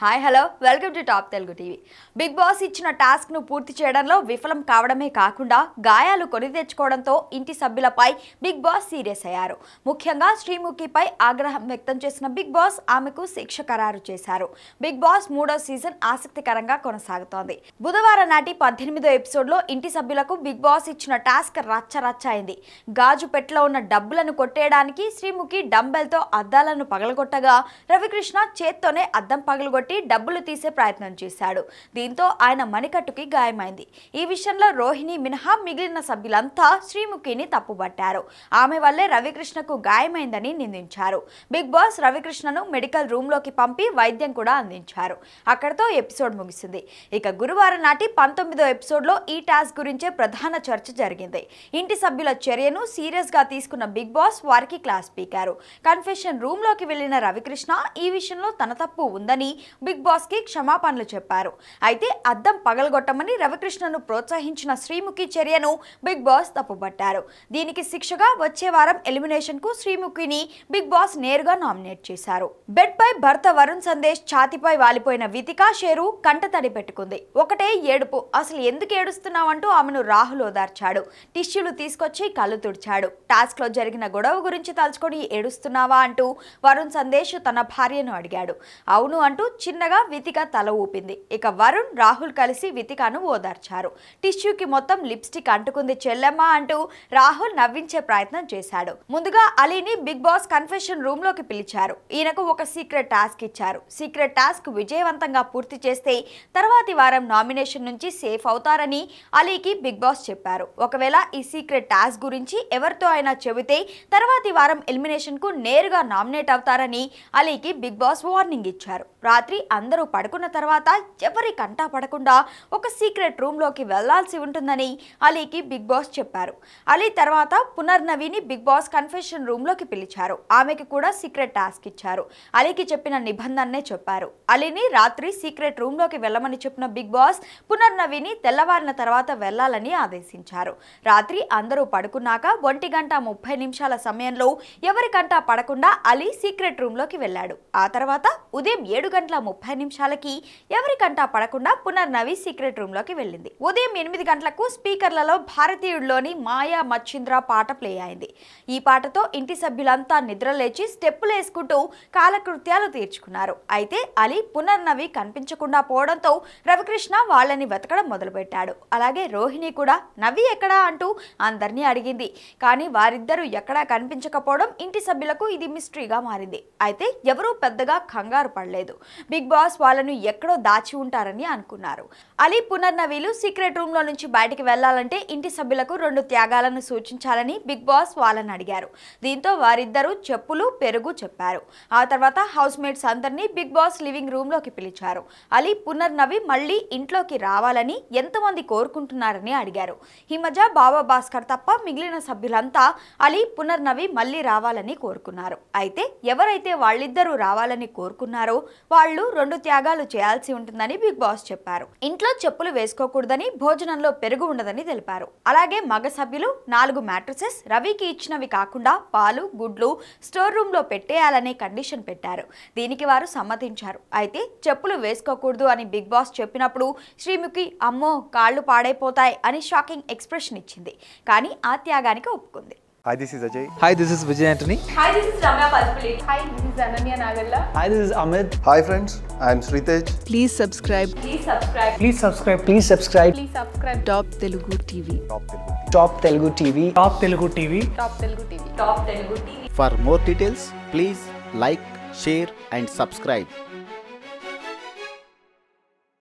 Hi hello welcome to top Telugu TV big boss ఇచ్చిన task ను పూర్తి చేయడంలో విఫలం కావడమే కాకుండా గాయాలు కొని తెచ్చుకోవడంతో ఇంటి సభ్యులపై బిగ్ బాస్ సీరియస్ అయ్యారు ముఖ్యంగా శ్రీముఖిపై ఆగ్రహం వ్యక్తం చేసిన బిగ్ బాస్ ఆమెకు శిక్ష ఖరారు చేశారు బిగ్ బాస్ మూడో సీజన్ ఆసక్తికరంగా కొనసాగుతోంది బుధవారం నాటి పద్దెనిమిదో ఎపిసోడ్లో ఇంటి సభ్యులకు బిగ్ బాస్ ఇచ్చిన టాస్క్ రచ్చ రచ్చ అయింది గాజు పెట్టెలో ఉన్న డబ్బులను కొట్టేయడానికి శ్రీముఖి డంబెల్తో అద్దాలను పగలగొట్టగా రవికృష్ణ చేత్తోనే అద్దం పగలగొట్టి డబ్బులు తీసే ప్రయత్నం చేశాడు దీంతో ఆయన మణికట్టుకి గాయమైంది ఈ విషయంలో రోహిణి మినహా మిగిలిన సభ్యులంతా శ్రీముఖిని తప్పుపట్టారు ఆమె వల్లే రవికృష్ణకు గాయమైందని నిందించారు బిగ్ బాస్ రవికృష్ణను మెడికల్ రూమ్లోకి పంపి వైద్యం కూడా అందించారు అక్కడితో ఎపిసోడ్ ముగిసింది ఇక గురువారం నాటి పంతొమ్మిదో ఎపిసోడ్లో ఈ టాస్క్ గురించే ప్రధాన చర్చ జరిగింది ఇంటి సభ్యుల చర్యను సీరియస్ గా తీసుకున్న బిగ్ బాస్ వారికి క్లాస్ పీకారు కన్ఫెషన్ రూమ్ లోకి వెళ్లిన రవికృష్ణ ఈ విషయంలో తన తప్పు ఉందని బిగ్ బాస్ కి క్షమాపణలు చెప్పారు అయితే అద్దం పగలగొట్టమని రవికృష్ణను ప్రోత్సహించిన శ్రీముఖి చర్యను బిగ్ బాస్ తప్పుపట్టారు దీనికి శిక్షగా వచ్చే వారం ఎలిమినేషన్ కు శ్రీముఖిని బిగ్ బాస్ నేరుగా నామినేట్ చేశారు బెడ్ పై భర్త వరుణ్ సందేశ్ ఛాతిపై వాలిపోయిన వితికా షేరు కంటతడి పెట్టుకుంది ఒకటే ఏడుపు అసలు ఎందుకు ఏడుస్తున్నావంటూ ఆమెను రాహుల్ ఓదార్చాడు టిష్యూలు తీసుకొచ్చి కళ్ళు తుడిచాడు టాస్క్ లో జరిగిన గొడవ గురించి తలుచుకొని ఏడుస్తున్నావా అంటూ వరుణ్ సందేశ్ తన భార్యను అడిగాడు అవును అంటూ చిన్నగా వితిక తల ఊపింది ఇక వరుణ్ రాహుల్ కలిసి వితికాను ఓదార్చారు టిష్యూకి మొత్తం లిప్స్టిక్ అంటుకుంది చెల్లెమ్మ అంటూ రాహుల్ నవ్వించే ప్రయత్నం చేశాడు ముందుగా అలీని బిగ్ బాస్ కన్ఫెషన్ రూమ్ లోకి పిలిచారు ఈయనకు ఒక సీక్రెట్ టాస్క్ ఇచ్చారు సీక్రెట్ టాస్క్ విజయవంతంగా పూర్తి చేస్తే తర్వాతి వారం నామినేషన్ నుంచి సేఫ్ అవుతారని అలీకి బిగ్ బాస్ చెప్పారు ఒకవేళ ఈ సీక్రెట్ టాస్క్ గురించి ఎవరితో అయినా చెబితే తర్వాతి వారం ఎలిమినేషన్ కు నేరుగా నామినేట్ అవుతారని అలీకి బిగ్ బాస్ వార్నింగ్ ఇచ్చారు రాత్రి అందరూ పడుకున్న తర్వాత ఎవరి కంటా పడకుండా ఒక సీక్రెట్ రూమ్ లోకి వెళ్లాల్సి ఉంటుందని అలీకి బిగ్ బాస్ చెప్పారు అలీ తర్వాత పునర్నవిని బిగ్ బాస్ కన్ఫెషన్ రూమ్ లోకి పిలిచారు ఆమెకి కూడా సీక్రెట్ టాస్క్ ఇచ్చారు అలీకి చెప్పిన నిబంధననే చెప్పారు అలీని రాత్రి సీక్రెట్ రూమ్ లోకి వెళ్ళమని చెప్పిన బిగ్ బాస్ పునర్నవిని తెల్లవారిన తర్వాత వెళ్లాలని ఆదేశించారు రాత్రి అందరూ పడుకున్నాక ఒంటి గంట ముప్పై నిమిషాల సమయంలో ఎవరికంటా పడకుండా అలీ సీక్రెట్ రూమ్ లోకి వెళ్ళాడు ఆ తర్వాత ఉదయం ఏడు గంటల ముప్పై నిమిషాలకి ఎవరికంటా పడకుండా పునర్నవి సీక్రెట్ రూమ్ లోకి వెళ్ళింది ఉదయం ఎనిమిది గంటలకు స్పీకర్లలో భారతీయుడిలోని మాయా మచ్చింద్ర పాట ప్లే అయింది ఈ పాటతో ఇంటి సభ్యులంతా నిద్రలేచి స్టెప్పులు వేసుకుంటూ కాలకృత్యాలు తీర్చుకున్నారు అయితే అలీ పునర్నవి కనిపించకుండా పోవడంతో రవికృష్ణ వాళ్ళని వెతకడం మొదలుపెట్టాడు అలాగే రోహిణి కూడా నవి ఎక్కడా అంటూ అందరినీ అడిగింది కానీ వారిద్దరూ ఎక్కడా కనిపించకపోవడం ఇంటి సభ్యులకు ఇది మిస్టరీగా మారింది అయితే ఎవరూ పెద్దగా కంగారు పడలేదు బిగ్ బాస్ వాళ్ళను ఎక్కడో దాచి ఉంటారని అనుకున్నారు అలీ పునర్నవీలు సీక్రెట్ రూమ్ లో నుంచి బయటికి వెళ్లాలంటే ఇంటి సభ్యులకు రెండు త్యాగాలను సూచించాలని బిగ్ బాస్ వాళ్ళని అడిగారు దీంతో వారిద్దరూ చెప్పులు పెరుగు చెప్పారు ఆ తర్వాత హౌస్ మేట్స్ అందరినీ బిగ్ బాస్ లివింగ్ రూమ్ లోకి పిలిచారు అలీ పునర్నవి మళ్ళీ ఇంట్లోకి రావాలని ఎంతమంది కోరుకుంటున్నారని అడిగారు హిమజ బాబా భాస్కర్ తప్ప మిగిలిన సభ్యులంతా అలీ పునర్నవి మళ్ళీ రావాలని కోరుకున్నారు అయితే ఎవరైతే వాళ్ళిద్దరూ రావాలని కోరుకున్నారో వాళ్ళు రెండు త్యాగాలు చేయాల్సి ఉంటుందని బిగ్ బాస్ చెప్పారు ఇంట్లో చెప్పులు వేసుకోకూడదని భోజనంలో పెరుగు ఉండదని తెలిపారు అలాగే మగ సభ్యులు నాలుగు మ్యాట్రసెస్ రవికి ఇచ్చినవి కాకుండా పాలు గుడ్లు స్టోర్ రూమ్ లో పెట్టేయాలనే కండిషన్ పెట్టారు దీనికి వారు సమ్మతించారు అయితే చెప్పులు వేసుకోకూడదు అని బిగ్ బాస్ చెప్పినప్పుడు శ్రీముఖి అమ్మో కాళ్ళు పాడైపోతాయి అని షాకింగ్ ఎక్స్ప్రెషన్ ఇచ్చింది కానీ ఆ త్యాగానికి ఒప్పుకుంది Hi, this is Ajay. Hi, this is Vijay Anthony. Hi, this is Ramya Palpulli. Hi, this is Ananya Nagalla. Hi, this is Amit. Hi, friends. I am Sritej. Please subscribe Please subscribe. Please subscribe. Please subscribe. Please subscribe Top Telugu TV. Top Telugu TV. Top Telugu TV. Top Telugu TV. Top Telugu TV. For more details, please like, share, and subscribe.